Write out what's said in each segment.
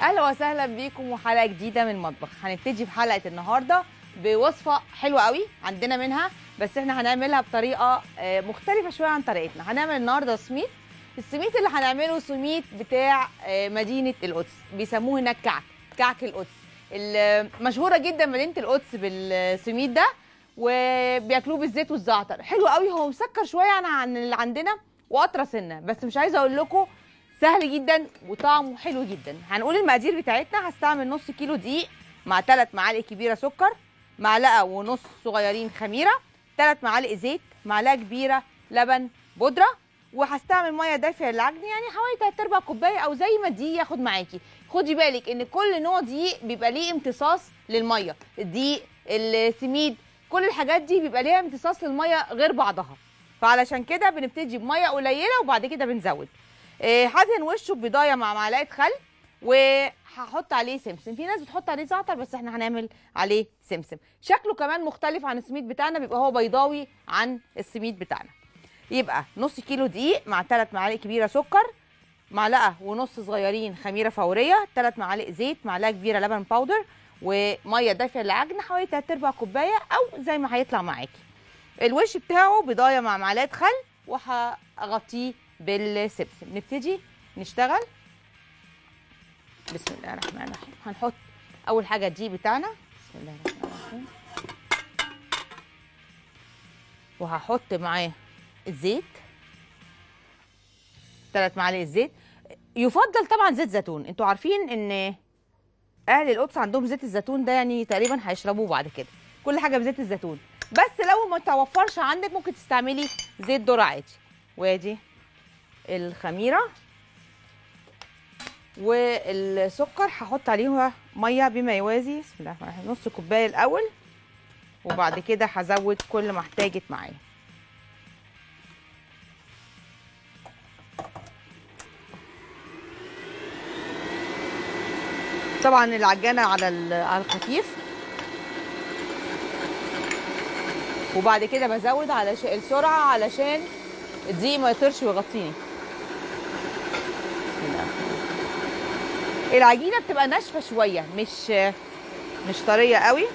اهلا وسهلا بيكم وحلقه جديده من المطبخ هنبتدي بحلقه النهارده بوصفه حلوه قوي عندنا منها بس احنا هنعملها بطريقه آه، مختلفه شويه عن طريقتنا هنعمل النهارده سميت السميت اللي هنعمله سميت بتاع آه، مدينه القدس بيسموه هناك كعك كعك القدس ال- مشهوره جدا مدينه القدس بالسميت ده وبياكلوه بالزيت والزعتر حلو قوي هو مسكر شويه عن عن اللي عندنا واطرى سنه بس مش عايزه اقول لكم سهل جدا وطعمه حلو جدا هنقول المقادير بتاعتنا هستعمل نص كيلو دقيق مع 3 معالق كبيره سكر معلقه ونص صغيرين خميره 3 معالق زيت معلقه كبيره لبن بودره وهستعمل ميه دافيه للعجن يعني حوالي 3 ارباع كوبايه او زي ما الدقيق ياخد معاكي خدي بالك ان كل نوع دقيق بيبقى ليه امتصاص للميه الدقيق السميد كل الحاجات دي بيبقى ليها امتصاص للميه غير بعضها فعلشان كده بنبتدي بميه قليله وبعد كده بنزود إيه، هدهن وشه ببضايه مع معلقه خل وهحط عليه سمسم في ناس بتحط عليه زعتر بس احنا هنعمل عليه سمسم شكله كمان مختلف عن السميد بتاعنا بيبقى هو بيضاوي عن السميد بتاعنا يبقى نص كيلو دقيق مع 3 معالق كبيره سكر معلقه ونص صغيرين خميره فوريه 3 معالق زيت معلقه كبيره لبن باودر وميه دافيه للعجن حوالي 3 ارباع كوبايه او زي ما هيطلع معاكي الوش بتاعه بضايه مع معلقه خل وهغطيه بالسمسم نبتدي نشتغل بسم الله الرحمن الرحيم هنحط اول حاجه الدقيق بتاعنا بسم الله الرحمن الرحيم وهحط معاه الزيت ثلاث معالق زيت يفضل طبعا زيت زيتون انتوا عارفين ان اهل القدس عندهم زيت الزيتون ده يعني تقريبا هيشربوه بعد كده كل حاجه بزيت الزيتون بس لو ما توفرش عندك ممكن تستعملي زيت ذره عادي وادي الخميره والسكر هحط عليها ميه بما يوازي بسم الله الرحمن الرحيم نص كوبايه الاول وبعد كده هزود كل ما احتاجت معايا طبعا العجانه على ال- على الخفيف وبعد كده بزود على ش- السرعه علشان الدقيق ما يطيرش ويغطيني بسم الله الرحمن الرحيم. العجينه بتبقى ناشفه شويه مش مش طريه قوي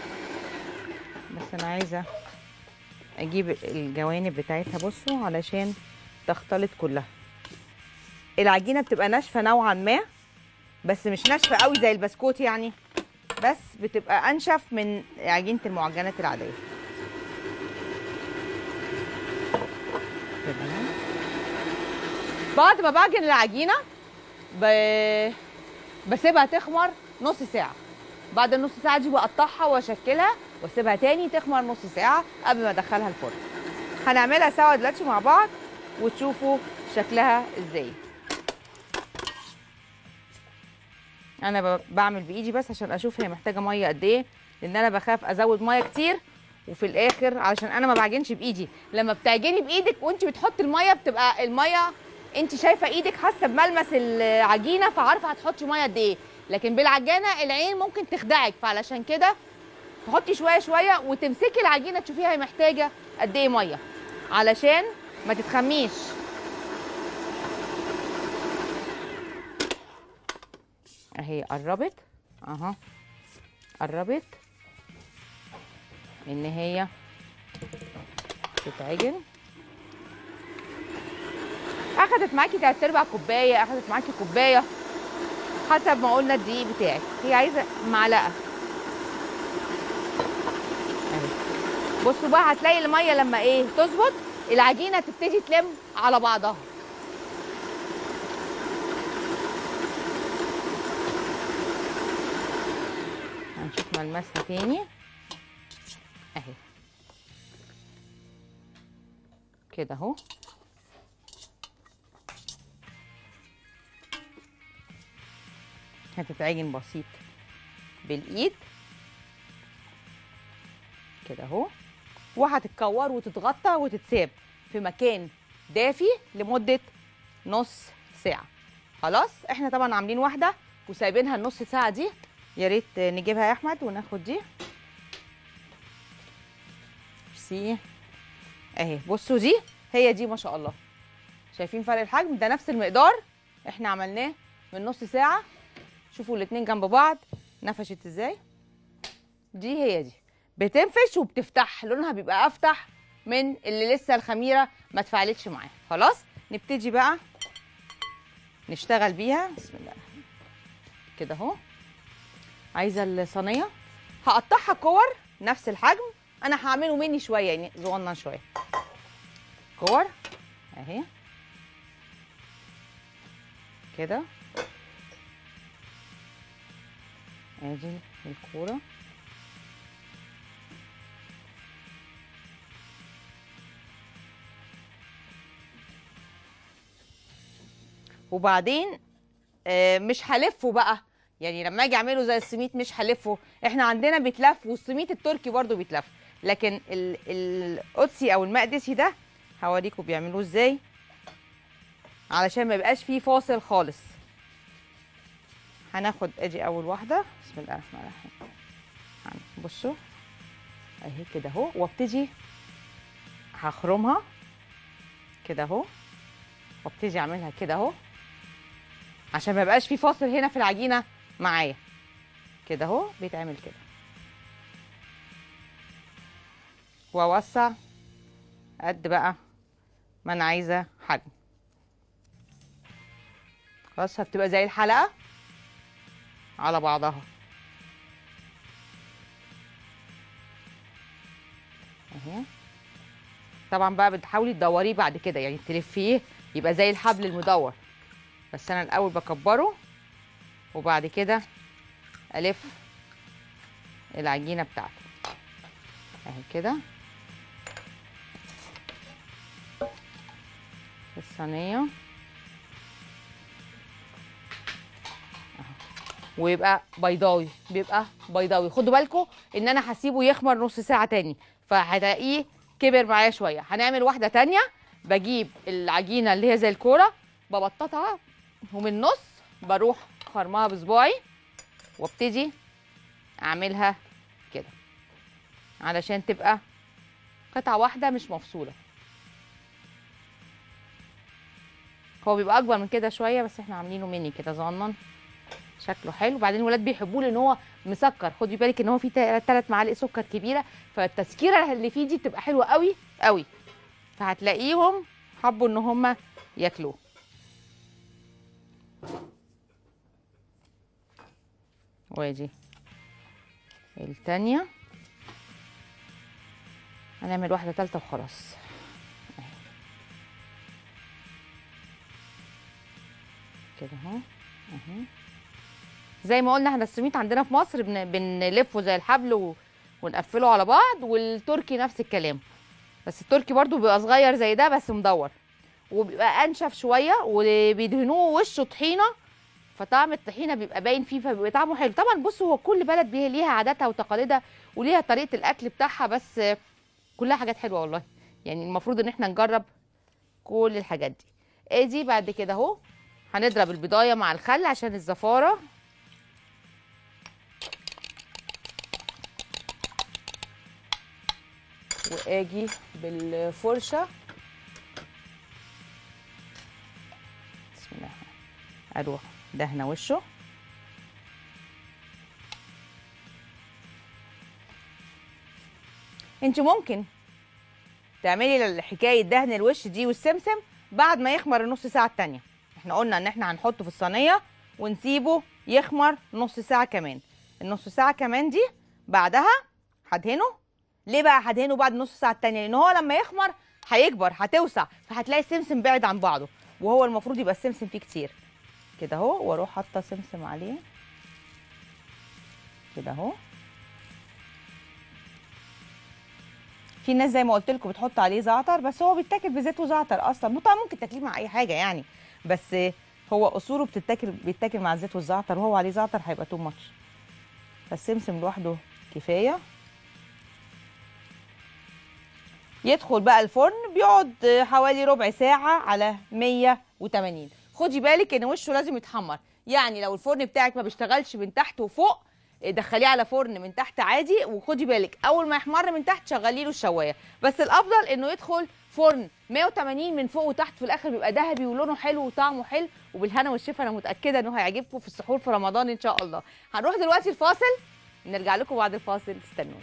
بس انا عايزه اجيب الجوانب بتاعتها بصوا علشان تختلط كلها العجينه بتبقى ناشفه نوعا ما بس مش ناشفه قوي زي البسكوت يعني بس بتبقى انشف من عجينه المعجنات العاديه كده. بعد ما بعجن العجينه ب... بسيبها تخمر نص ساعه بعد النص ساعه دي بقطعها واشكلها واسيبها تاني تخمر نص ساعه قبل ما ادخلها الفرن هنعملها سوا دلوقتي مع بعض وتشوفوا شكلها ازاي انا ب- بعمل بايدي بس عشان اشوف هي محتاجه ميه قد ايه لان انا بخاف ازود ميه كتير وفي الاخر علشان انا ما بعجنش بايدي لما بتعجني بايدك وانت بتحطي الميه بتبقى الميه انت شايفه ايدك حاسه بملمس العجينه فعارفه هتحطي ميه قد ايه لكن بالعجانه العين ممكن تخدعك فعلشان كده تحطي شويه شويه وتمسكي العجينه تشوفيها هي محتاجه قد ايه ميه علشان ما تتخميش اهي قربت اها قربت ان هي تتعجن اخدت معاكي تلات ارباع كوبايه اخدت معاكي كوبايه حسب ما قلنا الدقيق بتاعك هي عايزه معلقه اهي بصوا بقى هتلاقي الميه لما ايه تظبط العجينه تبتدي تلم على بعضها هنشوف ملمسها تاني اهي كده اهو هتتعجن بسيط بالايد كده اهو وهتتكور وتتغطى وتتساب في مكان دافي لمده نص ساعه خلاص احنا طبعا عاملين واحده وسايبينها النص ساعه دي يا ريت نجيبها يا احمد وناخد دي ميرسي اهي بصوا دي هي دي ما شاء الله شايفين فرق الحجم ده نفس المقدار احنا عملناه من نص ساعه شوفوا الاتنين جنب بعض نفشت ازاي دي هي دي بتنفش وبتفتح لونها بيبقى افتح من اللي لسه الخميره ما اتفعلتش معاها خلاص نبتدي بقى نشتغل بيها بسم الله كده اهو عايزه الصينيه هقطعها كور نفس الحجم انا هعمله مني شويه يعني صغنن شويه كور اهي كده ادي الكوره وبعدين آه، مش هلفه بقى يعني لما اجي اعمله زي السميت مش هلفه احنا عندنا بيتلف والسميت التركي برضو بيتلف لكن ال- القدسي او المقدسي ده هوريكم بيعملوه ازاي علشان ما يبقاش فيه فاصل خالص هناخد ادي اول واحده بسم الله الرحمن الرحيم هن- بصوا اهي كده اهو وابتدي هخرمها كده اهو وابتدي اعملها كده اهو عشان ما يبقاش في فاصل هنا في العجينه معايا كده اهو بيتعمل كده واوسع قد بقى ما انا عايزه حجم خلاص هتبقى زي الحلقه على بعضها اهي طبعا بقى بتحاولي تدوريه بعد كده يعني تلفيه يبقى زي الحبل المدور بس انا الاول بكبره وبعد كده الف العجينه بتاعته اهي كده في الصينيه أهو. ويبقى بيضاوي بيبقى بيضاوي خدوا بالكم ان انا هسيبه يخمر نص ساعه تاني فهتلاقيه كبر معايا شويه هنعمل واحده تانية بجيب العجينه اللي هي زي الكوره ببططها ومن النص بروح خرمها بصباعي وابتدي اعملها كده علشان تبقى قطعه واحده مش مفصوله هو بيبقى اكبر من كده شويه بس احنا عاملينه مني كده صغنن شكله حلو وبعدين الولاد بيحبوه لان هو مسكر خدي بالك ان هو فيه ثلاث معالق سكر كبيره فالتسكيره اللي فيه دي بتبقى حلوه قوي قوي فهتلاقيهم حبوا ان هم ياكلوه وادي التانية هنعمل واحدة تالتة وخلاص أهي. كده اهو اهي زي ما قلنا احنا السميت عندنا في مصر بن... بنلفه زي الحبل و... ونقفله على بعض والتركي نفس الكلام بس التركي برضو بيبقى صغير زي ده بس مدور وبيبقى انشف شويه وبيدهنوه وشه طحينه فطعم الطحينه بيبقى باين فيه فبيبقى طعمه حلو طبعا بصوا هو كل بلد بيه- ليها عاداتها وتقاليدها وليها طريقه الاكل بتاعها بس كلها حاجات حلوه والله يعني المفروض ان احنا نجرب كل الحاجات دي ادي بعد كده اهو هنضرب البضايه مع الخل عشان الزفاره واجي بالفرشه بسم الله اروح دهنه وشه انت ممكن تعملي الحكايه دهن الوش دي والسمسم بعد ما يخمر النص ساعه التانية احنا قلنا ان احنا هنحطه في الصينيه ونسيبه يخمر نص ساعه كمان النص ساعه كمان دي بعدها هدهنه ليه بقى هدهنه بعد نص ساعه التانية لان هو لما يخمر هيكبر هتوسع فهتلاقي السمسم بعد عن بعضه وهو المفروض يبقى السمسم فيه كتير كده اهو واروح حاطه سمسم عليه كده اهو في ناس زي ما قلت لكم بتحط عليه زعتر بس هو بيتاكل بزيت وزعتر اصلا طبعا ممكن تاكليه مع اي حاجه يعني بس هو اصوله بتتاكل بيتاكل مع الزيت والزعتر وهو عليه زعتر هيبقى تو ماتش فالسمسم لوحده كفايه يدخل بقى الفرن بيقعد حوالي ربع ساعة على 180 خدي بالك ان وشه لازم يتحمر يعني لو الفرن بتاعك ما بيشتغلش من تحت وفوق دخليه على فرن من تحت عادي وخدي بالك اول ما يحمر من تحت شغلي له الشوايه بس الافضل انه يدخل فرن 180 من فوق وتحت في الاخر بيبقى ذهبي ولونه حلو وطعمه حلو وبالهنا والشفا انا متاكده انه هيعجبكم في السحور في رمضان ان شاء الله هنروح دلوقتي الفاصل نرجع لكم بعد الفاصل استنونا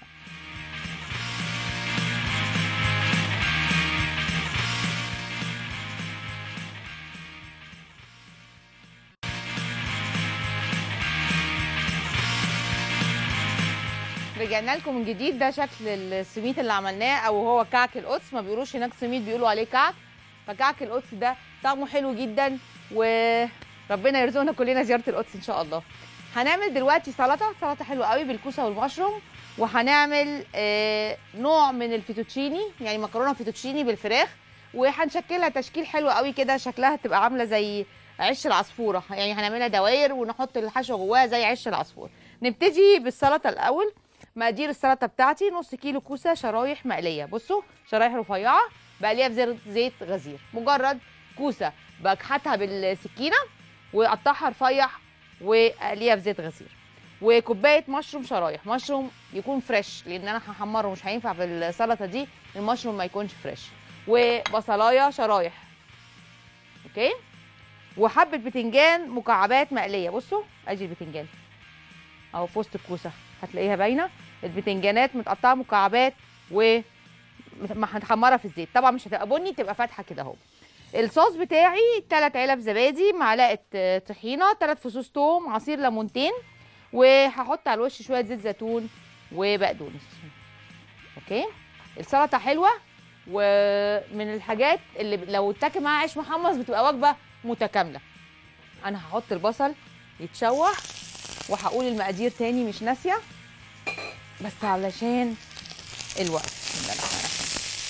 رجعنا لكم من جديد ده شكل السميت اللي عملناه او هو كعك القدس ما بيقولوش هناك سميت بيقولوا عليه كعك فكعك القدس ده طعمه حلو جدا وربنا يرزقنا كلنا زياره القدس ان شاء الله هنعمل دلوقتي سلطه سلطه حلوه قوي بالكوسه والمشروم وهنعمل آه نوع من الفيتوتشيني يعني مكرونه فيتوتشيني بالفراخ وهنشكلها تشكيل حلو قوي كده شكلها تبقى عامله زي عش العصفوره يعني هنعملها دواير ونحط الحشو جواها زي عش العصفور نبتدي بالسلطه الاول مقادير السلطه بتاعتي نص كيلو كوسه شرايح مقليه بصوا شرايح رفيعه بقليها في زيت زيت غزير مجرد كوسه بكحتها بالسكينه واقطعها رفيع واقليها في زيت غزير وكوبايه مشروم شرايح مشروم يكون فريش لان انا هحمره مش هينفع في السلطه دي المشروم ما يكونش فريش وبصلايه شرايح اوكي وحبه بتنجان مكعبات مقليه بصوا ادي البتنجان اهو في وسط الكوسه هتلاقيها باينه البتنجانات متقطعه مكعبات و هنحمرها في الزيت طبعا مش هتبقى بني تبقى فاتحه كده اهو الصوص بتاعي 3 علب زبادي معلقه طحينه 3 فصوص توم عصير ليمونتين وهحط على الوش شويه زيت زيتون وبقدونس اوكي السلطه حلوه ومن الحاجات اللي لو اتاكل معاها عيش محمص بتبقى وجبه متكامله انا هحط البصل يتشوح وهقول المقادير تاني مش ناسيه بس علشان الوقت بسم الله الرحمن الرحيم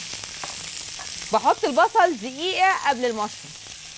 بحط البصل دقيقه قبل المشروم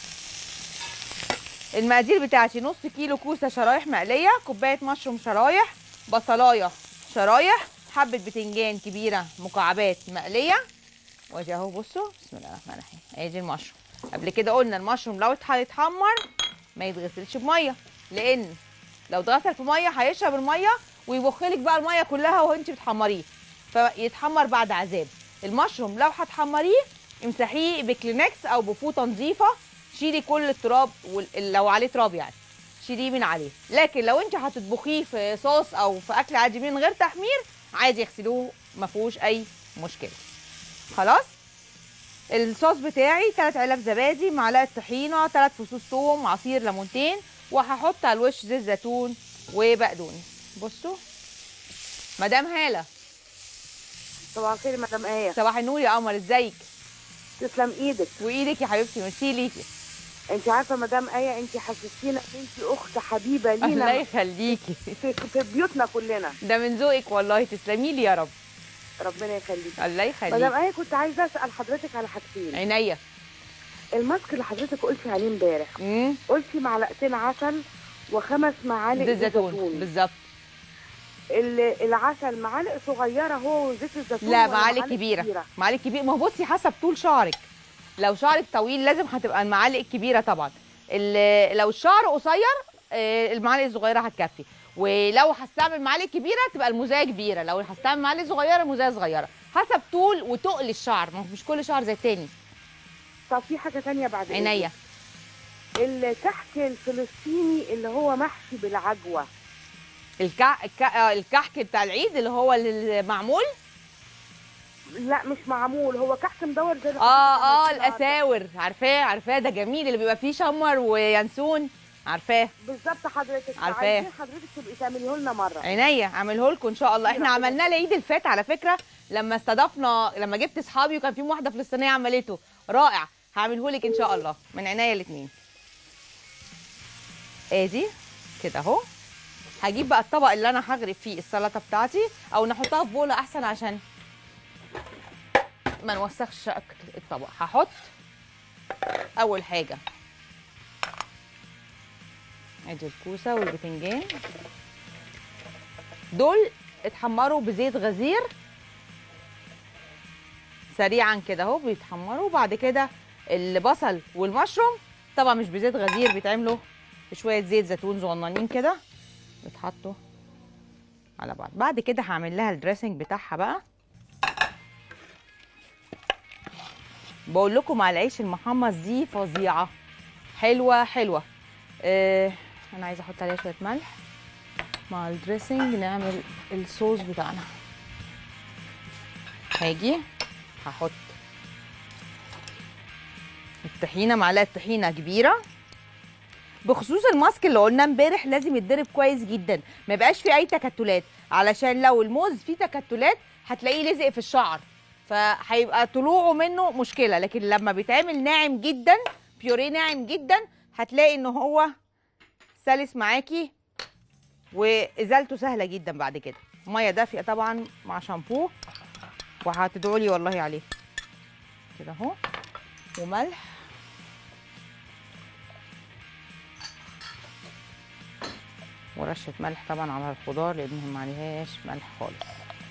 المقادير بتاعتي نص كيلو كوسه شرايح مقليه كوبايه مشروم شرايح بصلايه شرايح حبه بتنجان كبيره مكعبات مقليه وادي اهو بصوا بسم الله الرحمن الرحيم ادي المشروم قبل كده قلنا المشروم لو هيتحمر ما يتغسلش بميه لان لو اتغسل في ميه هيشرب الميه ويبخلك بقى الميه كلها وانت بتحمريه فيتحمر بعد عذاب المشروم لو هتحمريه امسحيه بكلينكس او بفوطه نظيفه شيلي كل التراب وال- لو عليه تراب يعني شيليه من عليه لكن لو انت هتطبخيه في صوص او في اكل عادي من غير تحمير عادي اغسلوه ما فيهوش اي مشكله خلاص الصوص بتاعي 3 علب زبادي معلقه طحينه 3 فصوص ثوم عصير ليمونتين وهحط على الوش زيت زيتون وبقدونس بصوا مدام هاله صباح الخير يا مدام ايه صباح النور يا قمر ازيك تسلم ايدك وايدك يا حبيبتي ميرسي ليكي انت عارفه مدام ايه انت حسستينا ان انت اخت حبيبه الله لينا يخليكي في, في بيوتنا كلنا ده من ذوقك والله تسلمي لي يا رب ربنا يخليك الله مدام يخليك ايه كنت عايزه اسال حضرتك على حاجتين عينيا الماسك اللي حضرتك قلتي عليه امبارح امم قلتي معلقتين عسل وخمس معالق زيت زيتون بالظبط ال- العسل معالق صغيره هو وزيت الزيتون لا ولا معالق كبيره معالق كبيره ما هو بصي حسب طول شعرك لو شعرك طويل لازم هتبقى المعالق الكبيره طبعا ال- لو الشعر قصير آه، المعالق الصغيره هتكفي ولو هستعمل معالق كبيره تبقى المزايه كبيره لو هستعمل معالق صغيره المزايه صغيره حسب طول وتقل الشعر ما هو مش كل شعر زي التاني طب في حاجه تانية بعد إذنك. عينيا الكحك الفلسطيني اللي هو محشي بالعجوه الكع... الك... آه، الكحك بتاع العيد اللي هو المعمول لا مش معمول هو كحك مدور زي اللي اه اه حضرتك عملتيه الاساور عارفاه عارفاه ده جميل اللي بيبقى فيه شمر وينسون عارفاه بالظبط حضرتك عارفاه. عايزين حضرتك تبقي تعمليه لنا مره عينيا اعمله لكم ان شاء الله احنا ربنا عملناه العيد اللي فات على فكره لما استضفنا لما جبت اصحابي وكان في واحده فلسطينيه عملته رائع هعمله لك ان شاء الله من عينيا الاثنين ادي كده اهو هجيب بقى الطبق اللي انا هغرف فيه السلطه بتاعتي او نحطها في بوله احسن عشان ما نوسخش شكل الطبق هحط اول حاجه ادي الكوسه والبتنجان دول اتحمروا بزيت غزير سريعا كده اهو بيتحمروا بعد كده البصل والمشروم طبعا مش بزيت غزير بيتعملوا بشويه زيت زيتون صغننين كده بيتحطوا على بعض بعد كده هعمل لها الدريسنج بتاعها بقى بقول لكم على العيش المحمص دي فظيعه حلوه حلوه آه انا عايزه احط عليها شويه ملح مع الدريسنج نعمل الصوص بتاعنا هاجي هحط الطحينه معلقه طحينه كبيره بخصوص الماسك اللي قلنا امبارح لازم يتضرب كويس جدا ما يبقاش فيه اي تكتلات علشان لو الموز فيه تكتلات هتلاقيه لزق في الشعر فهيبقى طلوعه منه مشكله لكن لما بيتعمل ناعم جدا بيوريه ناعم جدا هتلاقي ان هو سلس معاكي وازالته سهله جدا بعد كده ميه دافيه طبعا مع شامبو وهتدعوا لي والله عليه كده اهو وملح ورشه ملح طبعا على الخضار لان ما عليهاش ملح خالص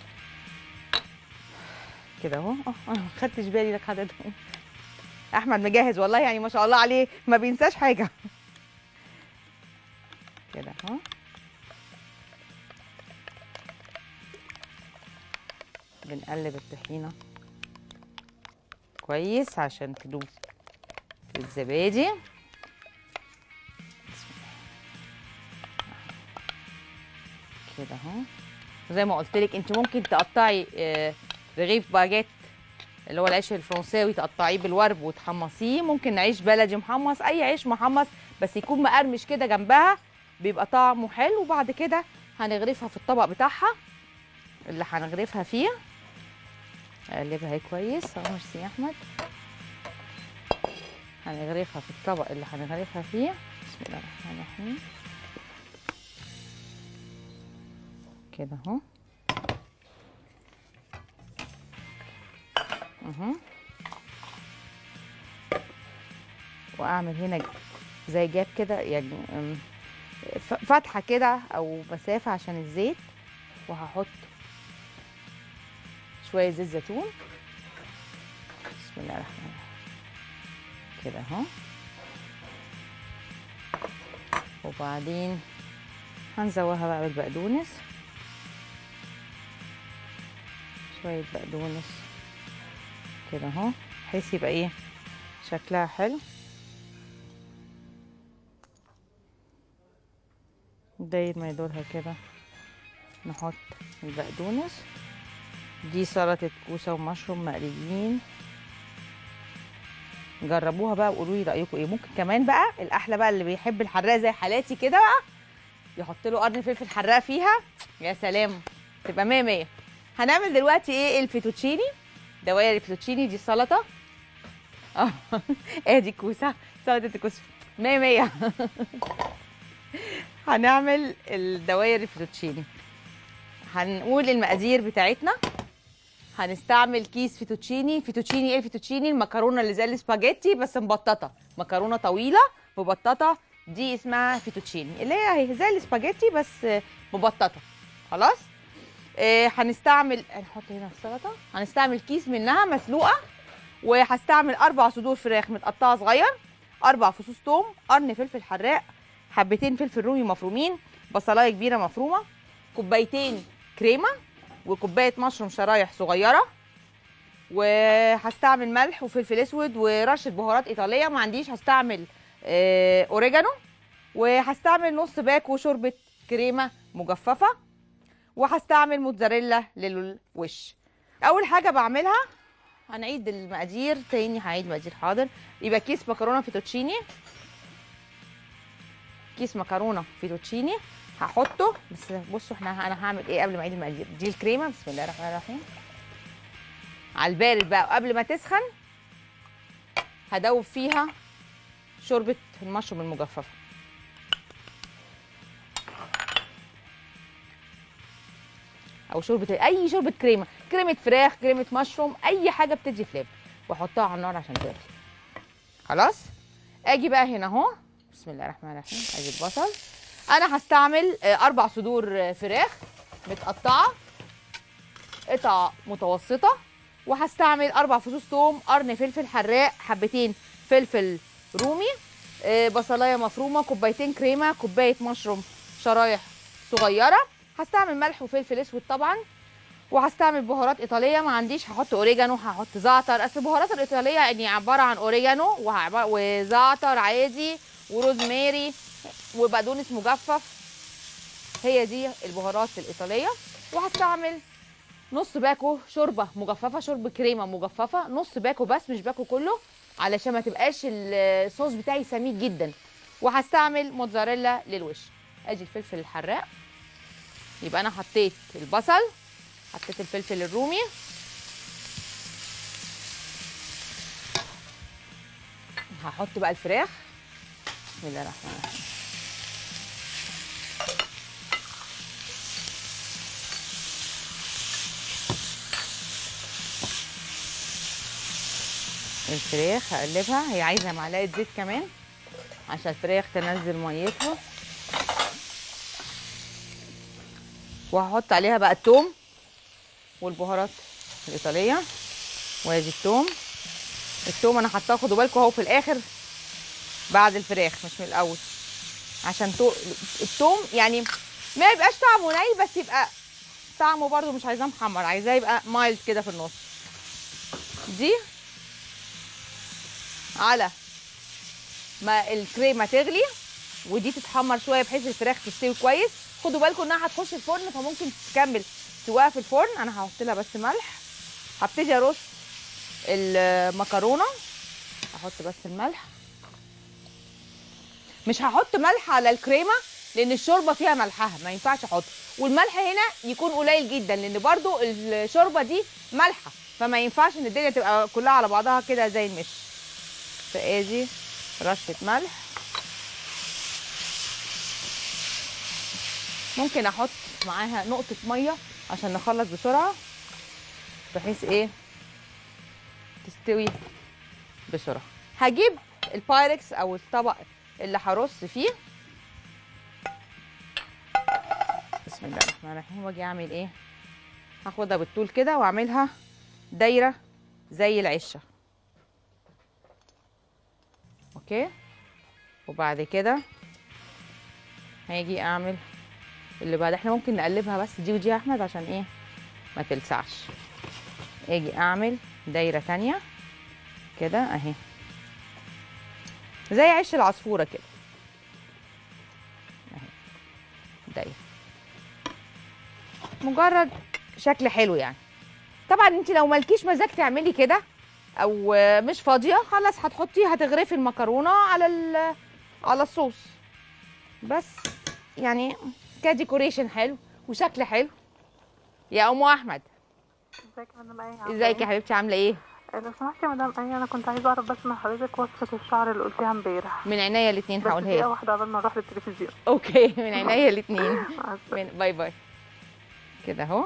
كده اهو اه انا ما خدتش بالي لك حضرتك احمد مجهز والله يعني ما شاء الله عليه ما بينساش حاجه كده اهو بنقلب الطحينه كويس عشان تدوب في الزبادي بسم الله. كده اهو زي ما قلت لك انت ممكن تقطعي آه، رغيف باجيت اللي هو العيش الفرنساوي تقطعيه بالورب وتحمصيه ممكن عيش بلدي محمص اي عيش محمص بس يكون مقرمش كده جنبها بيبقى طعمه حلو وبعد كده هنغرفها في الطبق بتاعها اللي هنغرفها فيه اقلبها اهي كويس اهو ميرسي يا احمد هنغرفها في الطبق اللي هنغرفها فيه بسم الله الرحمن الرحيم كده اهو اهو واعمل هنا زي جاب كده يعني أم، ف- فتحه كده او مسافه عشان الزيت وهحط شويه زيت زيتون بسم الله الرحمن الرحيم كده اهو وبعدين هنزوها بقى بالبقدونس شويه بقدونس كده اهو بحيث يبقى ايه شكلها حلو داير ما يدورها كده نحط البقدونس دي سلطة كوسة ومشروم مقليين جربوها بقى وقولوا لي رأيكم ايه ممكن كمان بقى الأحلى بقى اللي بيحب الحراق زي حالاتي كده بقى يحط له قرن فلفل حراق فيها يا سلام تبقى مية مية هنعمل دلوقتي ايه الفيتوتشيني دواير الفيتوتشيني دي السلطة اه ادي كوسة سلطة الكوسة مية مية هنعمل الدواير الفيتوتشيني هنقول المقادير بتاعتنا هنستعمل كيس فيتوتشيني فيتوتشيني ايه الفيتوتشيني المكرونه اللي زي السباجيتي بس مبططه مكرونه طويله مبططه دي اسمها فيتوتشيني اللي هي هي زي السباجيتي بس مبططه خلاص آه هنستعمل نحط هنا السلطه هنستعمل كيس منها مسلوقه وهستعمل اربع صدور فراخ متقطعه صغير اربع فصوص توم قرن فلفل حراق حبتين فلفل رومي مفرومين بصلايه كبيره مفرومه كوبايتين كريمه وكوبايه مشروم شرايح صغيره وهستعمل ملح وفلفل اسود ورشه بهارات ايطاليه ما عنديش هستعمل آه، اوريجانو وهستعمل نص باكو شوربه كريمه مجففه وهستعمل موتزاريلا للوش اول حاجه بعملها هنعيد المقادير تاني هعيد مقادير حاضر يبقى كيس مكرونه فيتوتشيني كيس مكرونه فيتوتشيني هحطه بس بصوا احنا انا هعمل ايه قبل ما اعيد المقادير دي الكريمه بسم الله الرحمن الرحيم على البارد بقى وقبل ما تسخن هدوب فيها شوربه المشروم المجففه او شوربه اي شوربه كريمه كريمه فراخ كريمه مشروم اي حاجه بتدي فليفر واحطها على النار عشان تغلي خلاص اجي بقى هنا اهو بسم الله الرحمن الرحيم ادي البصل انا هستعمل آه، اربع صدور آه، فراخ متقطعه قطع متوسطه وهستعمل اربع فصوص توم قرن فلفل حراق حبتين فلفل رومي آه، بصلايه مفرومه كوبايتين كريمه كوبايه مشروم شرايح صغيره هستعمل ملح وفلفل اسود طبعا وهستعمل بهارات ايطاليه ما عنديش هحط اوريجانو هحط زعتر اصل البهارات الايطاليه يعني عباره عن اوريجانو وعب- وزعتر عادي وروزماري وبقدونس مجفف هي دي البهارات الايطاليه وهستعمل نص باكو شوربه مجففه شوربه كريمه مجففه نص باكو بس مش باكو كله علشان ما تبقاش الصوص بتاعي سميك جدا وهستعمل موتزاريلا للوش ادي الفلفل الحراق يبقى انا حطيت البصل حطيت الفلفل الرومي هحط بقى الفراخ بسم الله الرحمن الرحيم الفراخ هقلبها هي عايزه معلقه زيت كمان عشان الفراخ تنزل ميتها وهحط عليها بقى التوم والبهارات الايطاليه وادي التوم التوم انا حطاه خدوا بالكم اهو في الاخر بعد الفراخ مش من الاول عشان تو... التوم يعني ما يبقاش طعمه ني بس يبقى طعمه برده مش عايزاه محمر عايزاه يبقى مايلد كده في النص دي على ما الكريمه تغلي ودي تتحمر شويه بحيث الفراخ تستوي كويس خدوا بالكم انها هتخش الفرن فممكن تكمل سواها في الفرن انا هحط لها بس ملح هبتدي ارص المكرونه احط بس الملح مش هحط ملح على الكريمه لان الشوربه فيها ملحها ما ينفعش احط والملح هنا يكون قليل جدا لان برضو الشوربه دي مالحه فما ينفعش ان الدنيا تبقى كلها على بعضها كده زي المش فادي رشه ملح ممكن احط معاها نقطه ميه عشان نخلص بسرعه بحيث ايه تستوي بسرعه هجيب البايركس او الطبق اللي هرص فيه بسم الله الرحمن الرحيم واجي اعمل ايه هاخدها بالطول كده واعملها دايره زي العشه اوكي وبعد كده هاجي اعمل اللي بعد احنا ممكن نقلبها بس دي ودي يا احمد عشان ايه ما تلسعش اجي اعمل دايره تانية كده اهي زي عش العصفوره كده اهي دايره مجرد شكل حلو يعني طبعا انت لو مالكيش مزاج تعملي كده او مش فاضيه خلاص هتحطيها هتغرفي المكرونه على ال- على الصوص بس يعني كديكوريشن حلو وشكل حلو يا ام احمد ازيك يا مدام ايه عاملة ازيك يا ايه؟ حبيبتي عامله ايه آه، لو سمحتي يا مدام ايه انا كنت عايزه اعرف بس من حضرتك وصفه الشعر اللي قلتيها امبارح من عينيا الاثنين بس هقولها دقيقه لك واحده قبل ما نروح للتلفزيون اوكي من عينيا الاثنين مع السلامة. من باي باي كده اهو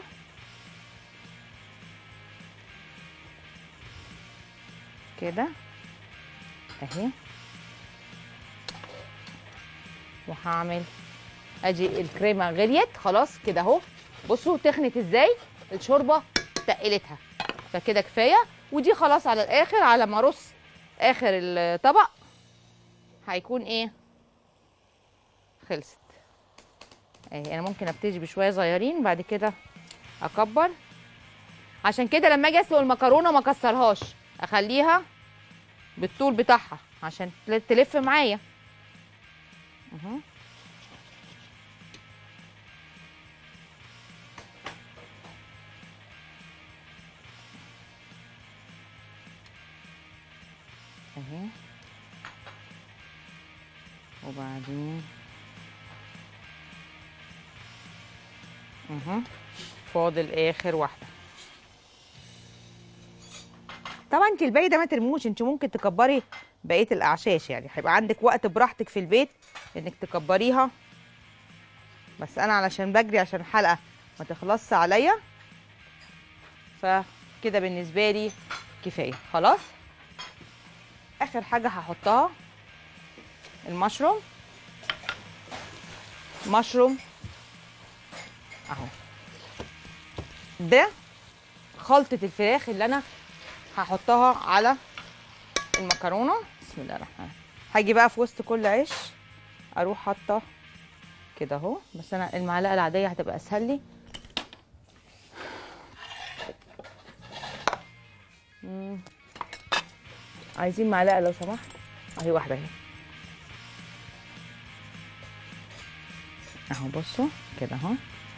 كده اهي وهعمل ادي الكريمه غليت خلاص كده اهو بصوا تخنت ازاي الشوربه تقلتها فكده كفايه ودي خلاص على الاخر على ما ارص اخر الطبق هيكون ايه خلصت اهي انا ممكن ابتدي بشويه صغيرين بعد كده اكبر عشان كده لما اجي اسلق المكرونه ما اكسرهاش اخليها بالطول بتاعها عشان تل- تلف معايا اهو اهي وبعدين اها فاضل اخر واحده طبعا انت الباقي ده ما ترموش انت ممكن تكبري بقيه الاعشاش يعني هيبقى عندك وقت براحتك في البيت انك تكبريها بس انا علشان بجري عشان الحلقه ما تخلصش عليا فكده بالنسبه لي كفايه خلاص اخر حاجه هحطها المشروم مشروم اهو ده خلطة الفراخ اللي انا هحطها على المكرونة بسم الله الرحمن الرحيم هاجي بقى في وسط كل عيش اروح حاطة كده اهو بس انا المعلقه العاديه هتبقى اسهل لي مم. عايزين معلقه لو سمحت اهي واحده اهي اهو بصوا كده اهو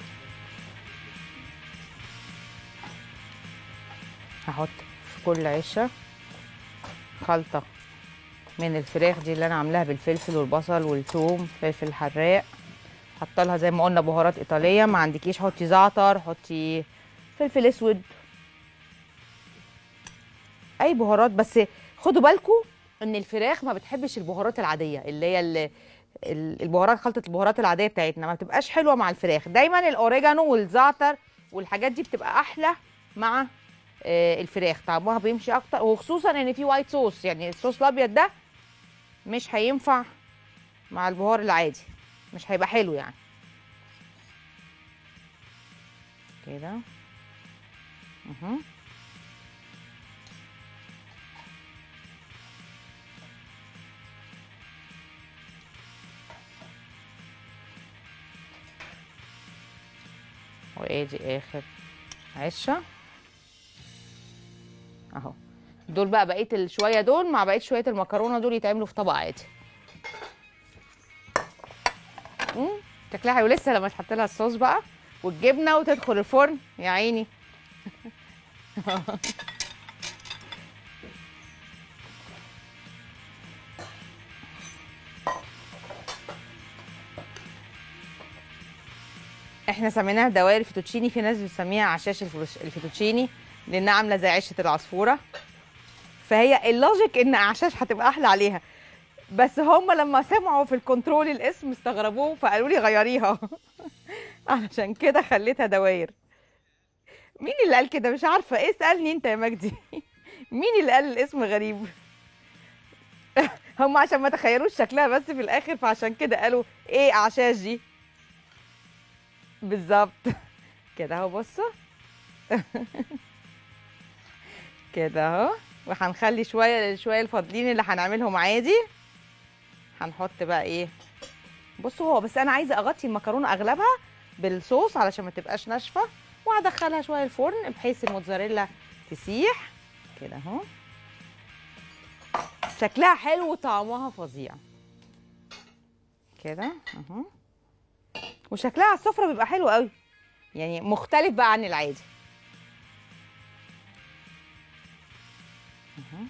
هحط في كل عشه خلطه من الفراخ دي اللي انا عاملاها بالفلفل والبصل والثوم فلفل حراق حاطه لها زي ما قلنا بهارات ايطاليه ما عندكيش حطي زعتر حطي فلفل اسود اي بهارات بس خدوا بالكم ان الفراخ ما بتحبش البهارات العاديه اللي هي ال- ال- البهارات خلطه البهارات العاديه بتاعتنا ما بتبقاش حلوه مع الفراخ دايما الاوريجانو والزعتر والحاجات دي بتبقى احلى مع آه، الفراخ طعمها بيمشي اكتر وخصوصا ان في وايت صوص يعني الصوص الابيض ده مش هينفع مع البهار العادي مش هيبقى حلو يعني كده اهو وادي اخر عشه اهو دول بقى بقيه الشويه دول مع بقيه شويه المكرونه دول يتعملوا في طبق عادي امم شكلها حلو لسه لما تحط لها الصوص بقى والجبنه وتدخل الفرن يا عيني احنا سميناها دوائر فيتوتشيني في ناس بتسميها عشاش الفروش- الفيتوتشيني لانها عامله زي عشه العصفوره فهي اللوجيك ان اعشاش هتبقى احلى عليها بس هم لما سمعوا في الكنترول الاسم استغربوه فقالوا لي غيريها علشان كده خليتها دواير مين اللي قال كده مش عارفه ايه اسالني انت يا مجدي مين اللي قال الاسم غريب هم عشان ما تخيلوش شكلها بس في الاخر فعشان كده قالوا ايه اعشاش دي بالظبط كده اهو بصوا كده اهو وهنخلي شويه شويه الفاضلين اللي هنعملهم عادي هنحط بقى ايه بصوا هو بس انا عايزه اغطي المكرونه اغلبها بالصوص علشان ما تبقاش ناشفه وهدخلها شويه الفرن بحيث الموتزاريلا تسيح كده اهو شكلها حلو وطعمها فظيع كده اهو وشكلها على السفره بيبقى حلو قوي يعني مختلف بقى عن العادي اهو.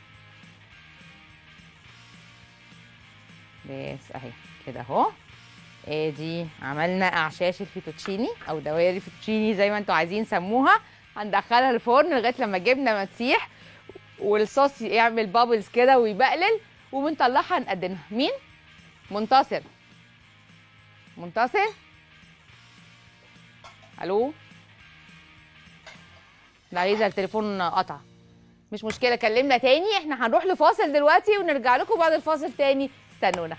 بس اهي كده اهو ادي عملنا اعشاش الفيتوتشيني او دوائر الفيتوتشيني زي ما انتوا عايزين سموها هندخلها الفرن لغايه لما الجبنه ما تسيح والصوص يعمل بابلز كده ويبقلل وبنطلعها نقدمها مين منتصر منتصر الو لا عايزه التليفون قطع مش مشكله كلمنا تاني احنا هنروح لفاصل دلوقتي ونرجع لكم بعد الفاصل تاني استنونا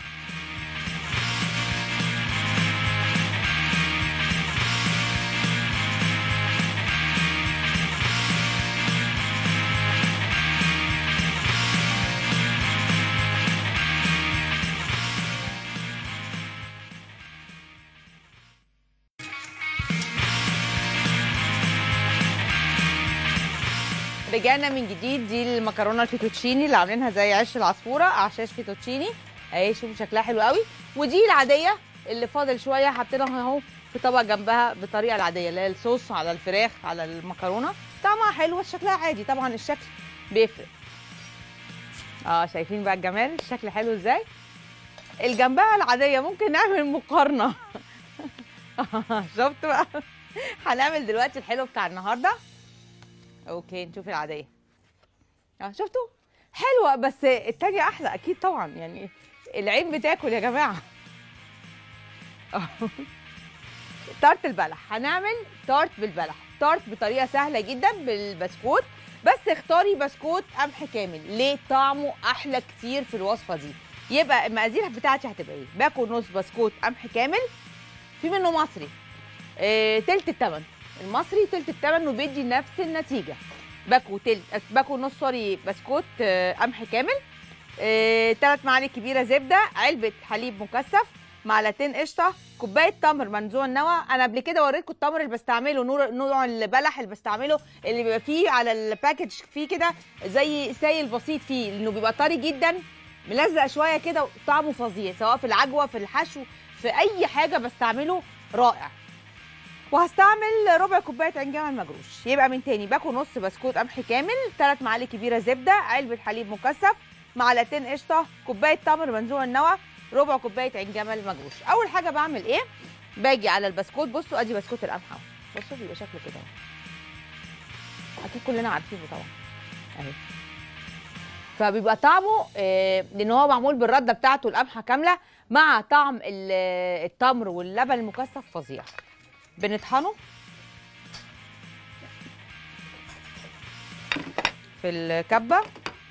رجعنا من جديد دي المكرونه الفيتوتشيني اللي عاملينها زي عيش العصفوره اعشاش فيتوتشيني اهي شوفوا شكلها حلو قوي ودي العاديه اللي فاضل شويه حطيناها اهو في طبق جنبها بالطريقه العاديه اللي هي الصوص على الفراخ على المكرونه طعمها حلو بس شكلها عادي طبعا الشكل بيفرق اه شايفين بقى الجمال الشكل حلو ازاي الجنبها العاديه ممكن نعمل مقارنه شفت بقى هنعمل دلوقتي الحلو بتاع النهارده اوكي نشوف العاديه اه شفتوا حلوه بس التانية احلى اكيد طبعا يعني العين بتاكل يا جماعه آه. تارت البلح هنعمل تارت بالبلح تارت بطريقه سهله جدا بالبسكوت بس اختاري بسكوت قمح كامل ليه طعمه احلى كتير في الوصفه دي يبقى المقادير بتاعتي هتبقى ايه باكل نص بسكوت قمح كامل في منه مصري آه، تلت التمن المصري تلت التمن وبيدي نفس النتيجه باكو تلت باكو نص سوري بسكوت آه، قمح كامل ثلاث معالق كبيره زبده علبه حليب مكثف معلقتين قشطه كوبايه تمر منزوع النوى انا قبل كده وريتكم التمر اللي بستعمله نوع نوع البلح اللي بستعمله اللي بيبقى فيه على الباكج فيه كده زي سايل بسيط فيه لانه بيبقى طري جدا ملزق شويه كده طعمه فظيع سواء في العجوه في الحشو في اي حاجه بستعمله رائع وهستعمل ربع كوبايه عين جمل مجروش يبقى من تاني باكل نص بسكوت قمح كامل ثلاث معالق كبيره زبده علبه حليب مكثف معلقتين قشطه كوبايه تمر منزوع النوى ربع كوبايه عين جمل مجروش اول حاجه بعمل ايه باجي على البسكوت بصوا ادي بسكوت القمح اهو بصوا بيبقى شكله كده اهو اكيد كلنا عارفينه طبعا اهي فبيبقى طعمه آه لان هو معمول بالرده بتاعته القمحه كامله مع طعم ال- التمر واللبن المكثف فظيع بنطحنه في الكبه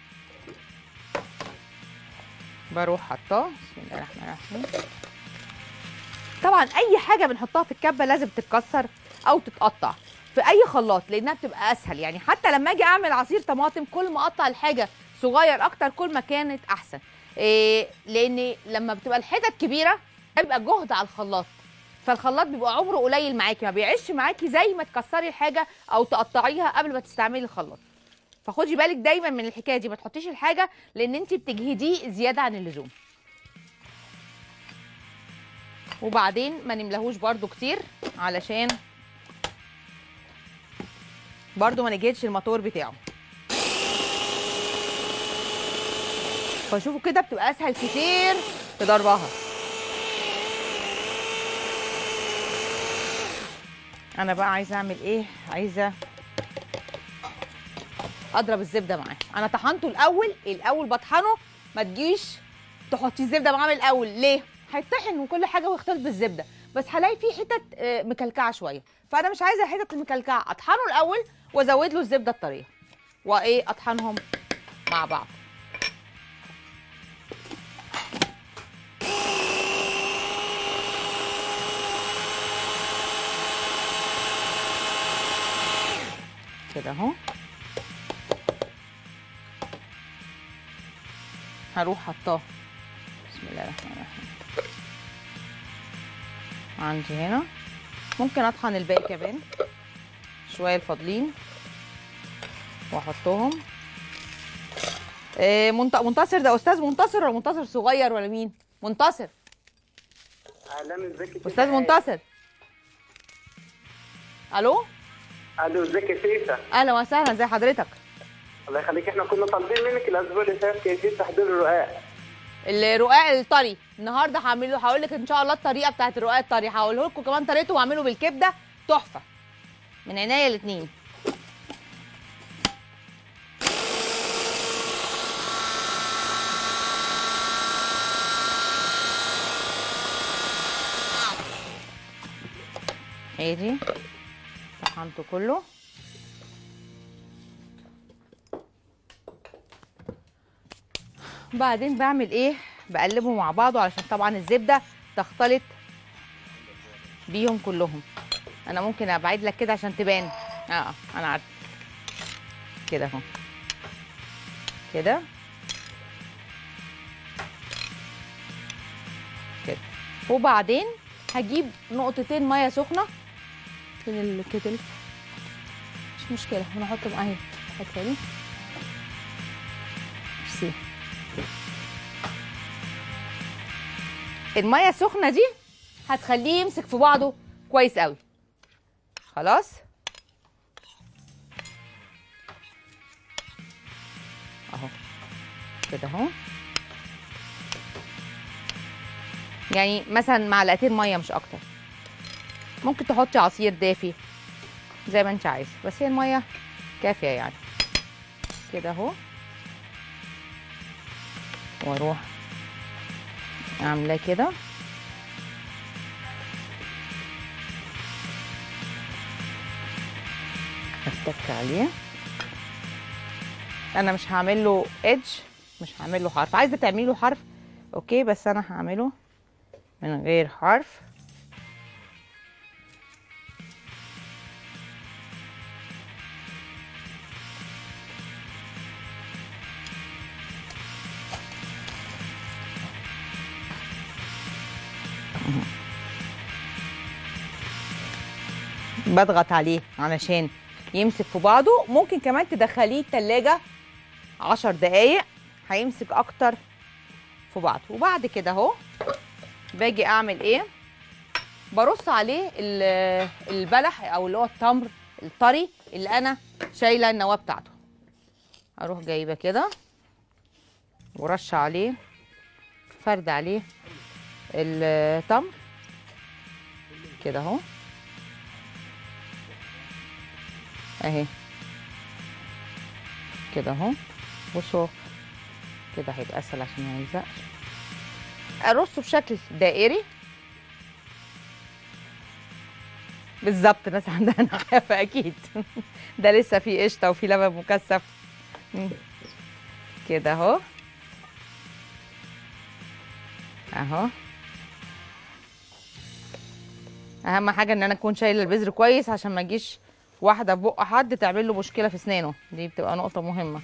بروح حطاه بسم الله الرحمن الرحيم طبعا اي حاجه بنحطها في الكبه لازم تتكسر او تتقطع في اي خلاط لانها بتبقى اسهل يعني حتى لما اجي اعمل عصير طماطم كل ما اقطع الحاجه صغير اكتر كل ما كانت احسن إيه لان لما بتبقى الحتت كبيره بيبقى جهد على الخلاط فالخلاط بيبقى عمره قليل معاكي ما بيعيش معاكي زي ما تكسري الحاجه او تقطعيها قبل ما تستعملي الخلاط فخدي بالك دايما من الحكايه دي ما تحطيش الحاجه لان انت بتجهديه زياده عن اللزوم وبعدين ما نملهوش برده كتير علشان برده ما نجهدش الموتور بتاعه فشوفوا كده بتبقى اسهل كتير في ضربها انا بقى عايزه اعمل ايه عايزه اضرب الزبده معاه انا طحنته الاول الاول بطحنه ما تجيش تحطي الزبده معاه من الاول ليه هيطحن وكل حاجه ويختلط بالزبده بس هلاقي فيه حتت آه، مكلكعه شويه فانا مش عايزه الحتت المكلكعه اطحنه الاول وازود له الزبده الطريه وايه اطحنهم مع بعض كده اهو هروح حطاه بسم الله الرحمن الرحيم عندي هنا ممكن اطحن الباقي كمان شويه الفاضلين واحطهم إيه منت- منتصر ده استاذ منتصر ولا منتصر صغير ولا مين منتصر اهلا ازيك يا استاذ فيفا؟ منتصر الو الو ازيك يا فيفا اهلا وسهلا زي حضرتك الله يخليك احنا كنا طالبين منك الاسبوع اللي فات كيفيه تحضير الرقاق الرقاق الطري النهارده هعمله هقول لك ان شاء الله الطريقه بتاعت الرقاق الطري هقوله لكم كمان طريقته واعمله بالكبده تحفه من عينيا الاثنين هي دي طحنته كله بعدين بعمل ايه بقلبهم مع بعض علشان طبعا الزبده تختلط بيهم كلهم انا ممكن ابعد لك كده عشان تبان اه آه، انا عارفه كده اهو كده كده وبعدين هجيب نقطتين ميه سخنه فين الكتل مش مشكله هنحط اهي هاتها لي ميرسي الميه السخنه دي هتخليه يمسك في بعضه كويس قوي خلاص اهو كده اهو يعني مثلا معلقتين ميه مش اكتر ممكن تحطي عصير دافي زي ما انت عايزه بس هي الميه كافيه يعني كده اهو واروح عاملاه كده اتك عليه انا مش هعمل له ايدج مش هعمل له حرف عايزه تعملي له حرف اوكي بس انا هعمله من غير حرف بضغط عليه علشان يمسك في بعضه ممكن كمان تدخليه التلاجة عشر دقايق هيمسك اكتر في بعضه وبعد كده اهو باجي اعمل ايه برص عليه ال- البلح او اللي هو التمر الطري اللي انا شايله النواه بتاعته اروح جايبه كده ورشه عليه فرد عليه التمر كده اهو اهي كده اهو بصوا كده هيبقى اسهل عشان ما يلزقش ارصه بشكل دائري بالظبط ناس عندها نحافه اكيد ده لسه فيه قشطه وفيه لبن مكثف مم. كده اهو اهو اهم حاجه ان انا اكون شايله البذر كويس عشان ما اجيش واحده في بق حد تعمل له مشكله في اسنانه دي بتبقى نقطه مهمه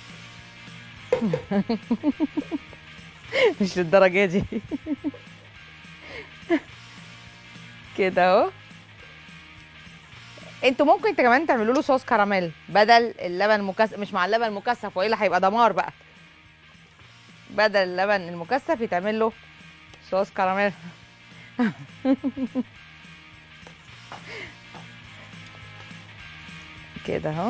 مش للدرجه دي كده اهو انتوا ممكن كمان تعملوا له صوص كراميل بدل اللبن المكثف مش مع اللبن المكثف والا هيبقى دمار بقى بدل اللبن المكثف يتعمل له صوص كراميل كده اهو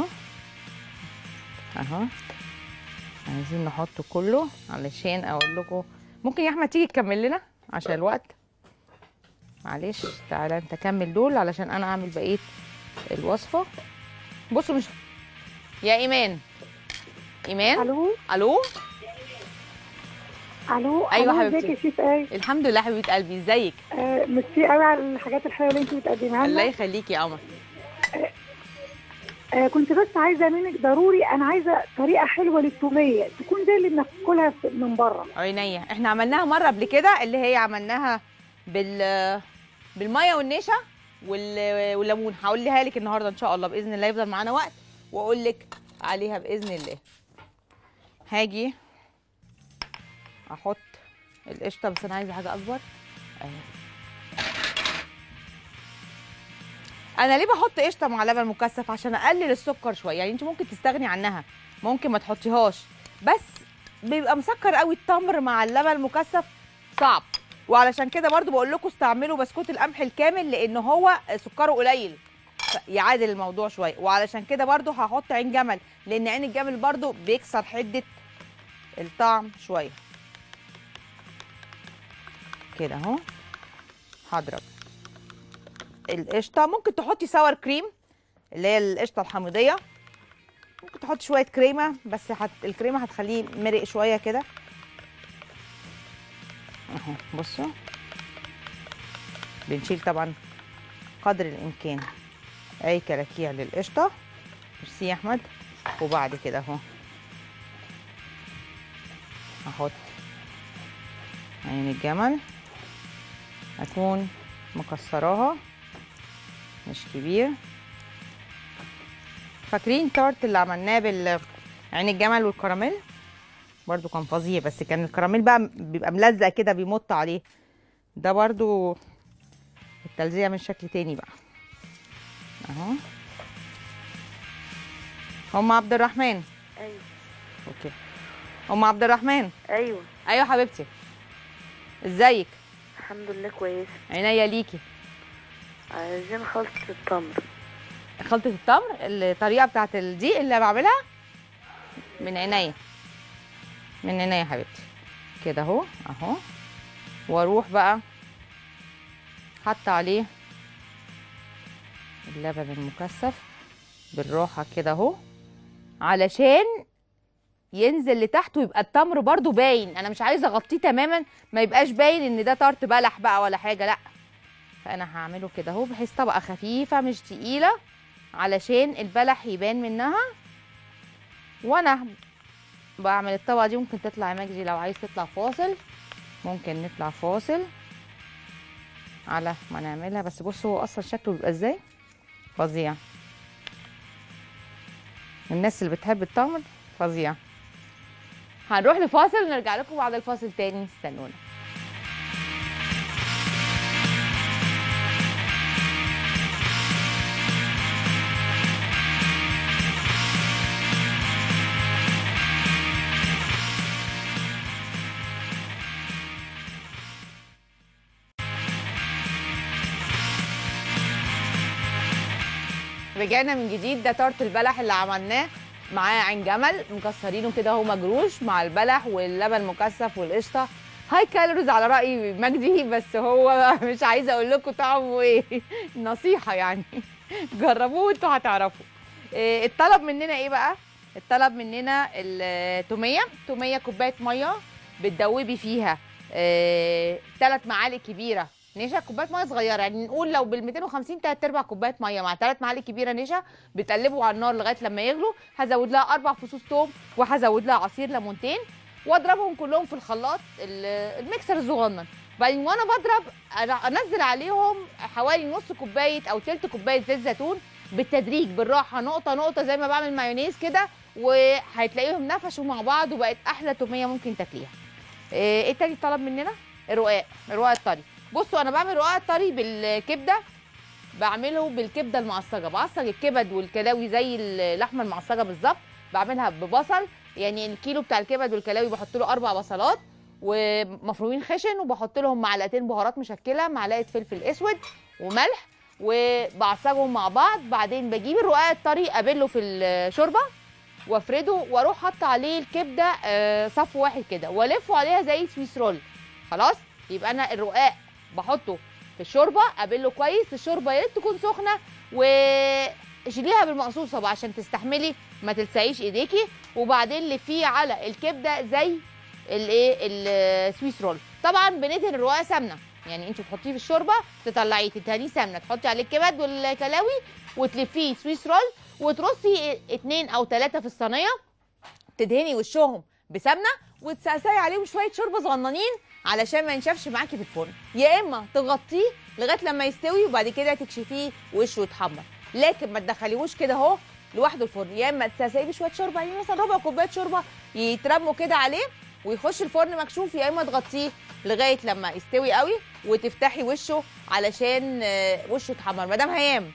اهو عايزين نحطه كله علشان اقول لكم ممكن يا احمد تيجي تكمل لنا عشان الوقت معلش تعالى انت كمل دول علشان انا اعمل بقيه الوصفه بصوا مش يا ايمان ايمان الو الو الو أيوة ألو، حبيبتي. ازيك يا شيف ايه الحمد لله حبيبه قلبي ازيك آه ميرسي قوي على الحاجات الحلوه اللي انت بتقدمها الله لنا يخليكي يا قمر آه كنت بس عايزه منك ضروري انا عايزه طريقه حلوه للتوميه تكون زي اللي بناكلها في- من بره عينيا احنا عملناها مره قبل كده اللي هي عملناها بال بالميه والنشا وال... والليمون هقولها لك النهارده ان شاء الله باذن الله يفضل معانا وقت واقول لك عليها باذن الله هاجي احط القشطه بس انا عايزه حاجه اكبر اهي انا ليه بحط قشطه مع لبن مكثف عشان اقلل السكر شويه يعني انت ممكن تستغني عنها ممكن ما تحطيهاش بس بيبقى مسكر قوي التمر مع اللبن المكثف صعب وعلشان كده برضو بقول لكم استعملوا بسكوت القمح الكامل لان هو سكره قليل ف- يعادل الموضوع شويه وعلشان كده برضو هحط عين جمل لان عين الجمل برضو بيكسر حده الطعم شويه كده اهو هضرب القشطه ممكن تحطي ساور كريم اللي هي القشطه الحموضيه ممكن تحطي شويه كريمه بس هت... الكريمه هتخليه مرق شويه كده اهو بصوا بنشيل طبعا قدر الامكان اي كلاكيع للقشطه ميرسي يا احمد وبعد كده اهو هحط عين الجمل اكون مكسراها مش كبير فاكرين تارت اللي عملناه بال عين الجمل والكراميل برضو كان فظيع بس كان الكراميل بقى بيبقى ملزق كده بيمط عليه ده برضو التلزيق من شكل تاني بقى اهو ام عبد الرحمن ايوه اوكي ام عبد الرحمن ايوه ايوه حبيبتي ازيك الحمد لله كويس عينيا ليكي عايزين خلطة التمر خلطة التمر الطريقة بتاعت دي اللي بعملها من عينيا من عينيا يا حبيبتي كده اهو اهو واروح بقى حط عليه اللبن المكثف بالراحة كده اهو علشان ينزل لتحت ويبقى التمر برضو باين انا مش عايزه اغطيه تماما ما يبقاش باين ان ده تارت بلح بقى ولا حاجه لا فانا هعمله كده اهو بحيث طبقه خفيفه مش تقيله علشان البلح يبان منها وانا بعمل الطبقه دي ممكن تطلع يا مجدي لو عايز تطلع فاصل ممكن نطلع فاصل على ما نعملها بس بصوا هو اصلا شكله بيبقى ازاي فظيع الناس اللي بتحب التمر فظيع هنروح لفاصل ونرجع لكم بعد الفاصل تاني استنونا رجعنا من جديد ده تارت البلح اللي عملناه معاه عين جمل مكسرينه كده هو مجروش مع البلح واللبن المكثف والقشطه هاي كالوريز على راي مجدي بس هو مش عايزه اقول لكم طعمه ايه نصيحه يعني جربوه وانتوا هتعرفوا إيه الطلب مننا ايه بقى الطلب مننا التوميه توميه كوبايه ميه بتدوبي فيها ثلاث معالق كبيره نشا كوبايه ميه صغيره يعني نقول لو بال 250 تلات ارباع كوبايه ميه مع ثلاث معالق كبيره نشا بتقلبوا على النار لغايه لما يغلوا هزود لها اربع فصوص توم وهزود لها عصير ليمونتين واضربهم كلهم في الخلاط ال- الميكسر الصغنن بعدين وانا بضرب أنا- انزل عليهم حوالي نص كوبايه او تلت كوبايه زيت زيتون بالتدريج بالراحه نقطه نقطه زي ما بعمل مايونيز كده وهتلاقيهم نفشوا مع بعض وبقت احلى توميه ممكن تاكليها ايه إيه تاني طلب مننا الرقاق الرقاق الطري بصوا انا بعمل رقاق طري بالكبده بعمله بالكبده المعصجه بعصج الكبد والكلاوي زي اللحمه المعصجه بالظبط بعملها ببصل يعني الكيلو بتاع الكبد والكلاوي بحط له اربع بصلات ومفرومين خشن وبحط لهم معلقتين بهارات مشكله معلقه فلفل اسود وملح وبعصجهم مع بعض بعدين بجيب الرقاق الطري ابله في الشوربه وافرده واروح حاطه عليه الكبده آه، صف واحد كده والفه عليها زي سويس رول خلاص يبقى انا الرقاق بحطه في الشوربه ابله كويس الشوربه يا ريت تكون سخنه وشيليها بالمقصوصه بقى عشان تستحملي ما تلسعيش ايديكي وبعدين لفيه على الكبده زي الايه السويس رول طبعا بندهن الرقاق سمنه يعني انت بتحطيه في الشوربه تطلعيه تدهنيه سمنه تحطي عليه الكبد والكلاوي وتلفيه سويس رول وترصي اتنين او ثلاثه في الصينيه تدهني وشهم بسمنه وتسقسي عليهم شويه شوربه صغننين علشان ما ينشفش معاكي في الفرن يا اما تغطيه لغايه لما يستوي وبعد كده تكشفيه وشه يتحمر لكن ما تدخليهوش كده اهو لوحده الفرن يا اما تسقسيه بشويه شوربه يعني مثلا ربع كوبايه شوربه يترموا كده عليه ويخش الفرن مكشوف يا اما تغطيه لغايه لما يستوي قوي وتفتحي وشه علشان آه، وشه يتحمر مدام هيام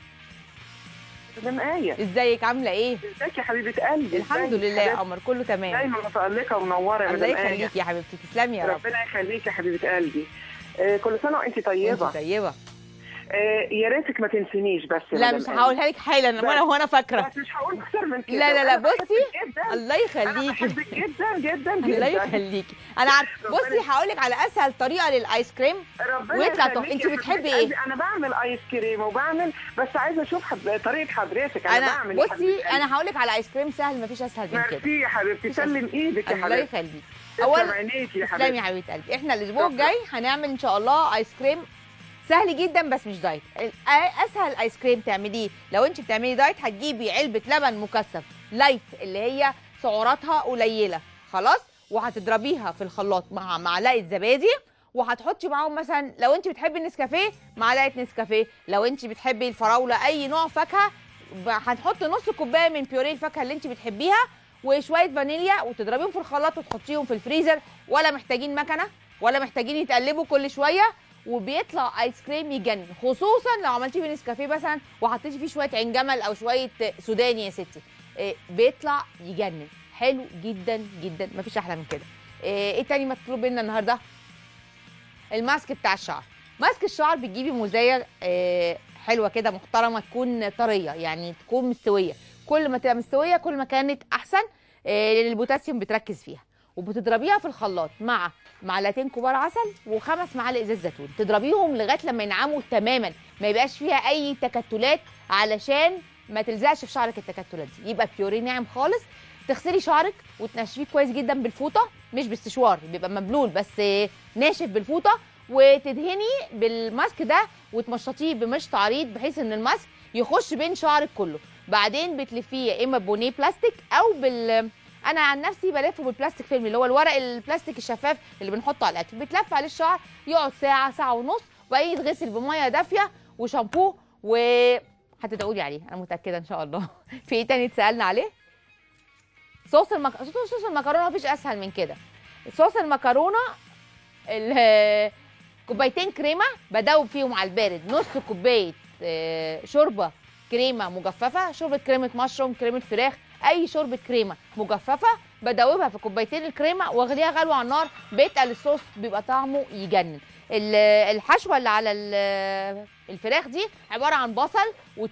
مدام آية ازيك عامله ايه ازيك يا حبيبة قلبي الحمد ازيك لله يا حبيبتي؟ قمر كله تمام دايما متألقة ومنورة يا الله مدام آية يخليكي يا حبيبتي تسلمي يا رب ربنا يخليك يا حبيبة قلبي آه، كل سنة وانت وانت طيبة طيبه آه، يا ريتك ما تنسينيش بس يا لا مدام مش آية. هقولها لك حالا وانا وانا فاكره بس مش هقول اكتر من كده لا لا لا أنا بحبك بصي جدا الله انا يخليكي بحبك جدا جدا الله جدا يخليكي انا عارفه ربنا بصي هقول لك على اسهل طريقه للايس كريم ربنا ويطلع يخليك تحفة. انت يا بتحبي حبيبة ايه؟ قلبي. انا بعمل ايس كريم وبعمل بس عايزه اشوف حد... طريقه حضرتك انا, انا بعمل يا بصي حبيبة قلبي. انا هقول لك على ايس كريم سهل مفيش اسهل من كده ميرسي يا حبيبتي سلم ايدك يا الله حبيبتي يخليك تسلم اول عينيكي يا تسلمي يا حبيبتي حبيبه قلبي احنا الاسبوع شكرا. الجاي هنعمل ان شاء الله ايس كريم سهل جدا بس مش دايت ال- اسهل ايس كريم تعمليه لو انت بتعملي دايت هتجيبي علبه لبن مكثف لايت اللي هي سعراتها قليله خلاص وهتضربيها في الخلاط مع معلقه زبادي وهتحطي معاهم مثلا لو انت بتحبي النسكافيه معلقه نسكافيه لو انت بتحبي الفراوله اي نوع فاكهه ب- هتحطي نص كوبايه من بيوريه الفاكهه اللي انت بتحبيها وشويه فانيليا وتضربيهم في الخلاط وتحطيهم في الفريزر ولا محتاجين مكنه ولا محتاجين يتقلبوا كل شويه وبيطلع ايس كريم يجنن خصوصا لو عملتيه بنسكافيه مثلا وحطيتي فيه شويه عين جمل او شويه سوداني يا ستي إيه، بيطلع يجنن حلو جدا جدا مفيش احلى من كده ايه إيه تاني مطلوب منا النهارده الماسك بتاع الشعر ماسك الشعر بتجيبي موزايه آه، حلوه كده محترمه تكون طريه يعني تكون مستويه كل ما تبقى مستويه كل ما كانت احسن آه، لان البوتاسيوم بتركز فيها وبتضربيها في الخلاط مع معلقتين كبار عسل وخمس معالق زيت زيتون تضربيهم لغايه لما ينعموا تماما ما يبقاش فيها اي تكتلات علشان ما تلزقش في شعرك التكتلات دي يبقى بيوري ناعم خالص تغسلي شعرك وتنشفيه كويس جدا بالفوطه مش بالسشوار بيبقى مبلول بس ناشف بالفوطه وتدهني بالماسك ده وتمشطيه بمشط عريض بحيث ان الماسك يخش بين شعرك كله بعدين بتلفيه يا اما بونيه بلاستيك او بال انا عن نفسي بلفه بالبلاستيك فيلم اللي هو الورق البلاستيك الشفاف اللي بنحطه على الاكل بتلف عليه الشعر يقعد ساعه ساعه ونص وبعدين يتغسل بميه دافيه وشامبو وهتدعوا لي عليه انا متاكده ان شاء الله في ايه تاني اتسالنا عليه صوص المك... صوص المكرونه مفيش اسهل من كده صوص المكرونه ال- كوبايتين كريمه بدوب فيهم على البارد نص كوبايه آه، شوربه كريمه مجففه شوربه كريمه مشروم كريمه فراخ اي شوربه كريمه مجففه بدوبها في كوبايتين الكريمه واغليها غلوه على النار بيتقل الصوص بيبقى طعمه يجنن ال- الحشوه اللي على ال- الفراخ دي عباره عن بصل وتوم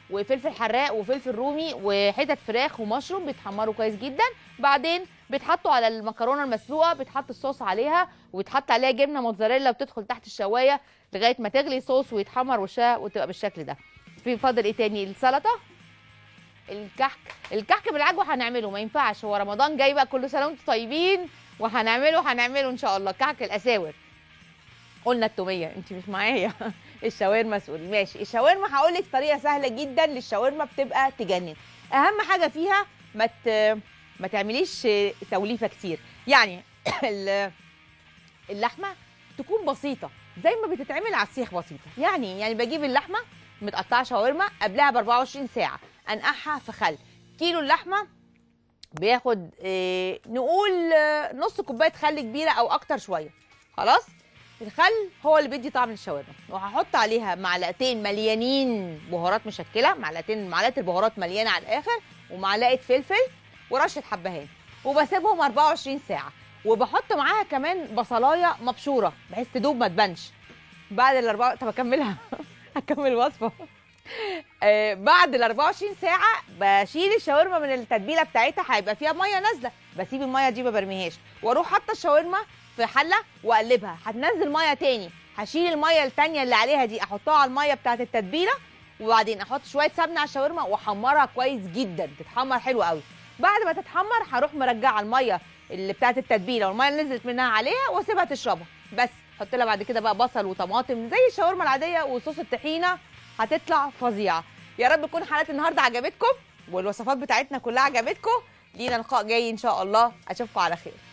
وفلفل حراق وفلفل رومي وحتت فراخ ومشروم بيتحمروا كويس جدا بعدين بيتحطوا على المكرونه المسلوقه بيتحط الصوص عليها ويتحط عليها جبنه موتزاريلا وبتدخل تحت الشوايه لغايه ما تغلي صوص ويتحمر وشها وتبقى بالشكل ده في فاضل ايه تاني السلطه الكحك الكحك بالعجوه هنعمله ما ينفعش هو رمضان جاي بقى كل سنه وانتم طيبين وهنعمله هنعمله ان شاء الله كحك الاساور قلنا التوميه انت مش معايا الشاورما سوري ماشي الشاورما هقول لك طريقه سهله جدا للشاورما بتبقى تجنن اهم حاجه فيها ما ت... ما تعمليش توليفه كتير يعني ال- اللحمه تكون بسيطه زي ما بتتعمل على السيخ بسيطه يعني يعني بجيب اللحمه متقطعه شاورما قبلها ب 24 ساعه انقعها في خل كيلو اللحمه بياخد إيه نقول آه، نص كوبايه خل كبيره او اكتر شويه خلاص الخل هو اللي بيدي طعم للشاورما وهحط عليها معلقتين مليانين بهارات مشكله معلقتين معلقه البهارات مليانه على الاخر ومعلقه فلفل ورشه حبهان وبسيبهم 24 ساعه وبحط معاها كمان بصلايه مبشوره بحيث تدوب ما تبانش بعد الاربعه طب اكملها هكمل الوصفه آه بعد ال 24 ساعه بشيل الشاورما من التتبيله بتاعتها هيبقى فيها ميه نازله بسيب الميه دي ما برميهاش واروح حاطه الشاورما في حله واقلبها هتنزل ميه تاني هشيل الميه التانيه اللي عليها دي احطها على الميه بتاعت التتبيله وبعدين احط شويه سمنه على الشاورما واحمرها كويس جدا تتحمر حلو قوي بعد ما تتحمر هروح مرجعه الميه اللي بتاعت التتبيله والميه اللي نزلت منها عليها واسيبها تشربها بس احط لها بعد كده بقى بصل وطماطم زي الشاورما العاديه وصوص الطحينه هتطلع فظيعه يا رب تكون حلقه النهارده عجبتكم والوصفات بتاعتنا كلها عجبتكم لينا لقاء جاي ان شاء الله اشوفكم على خير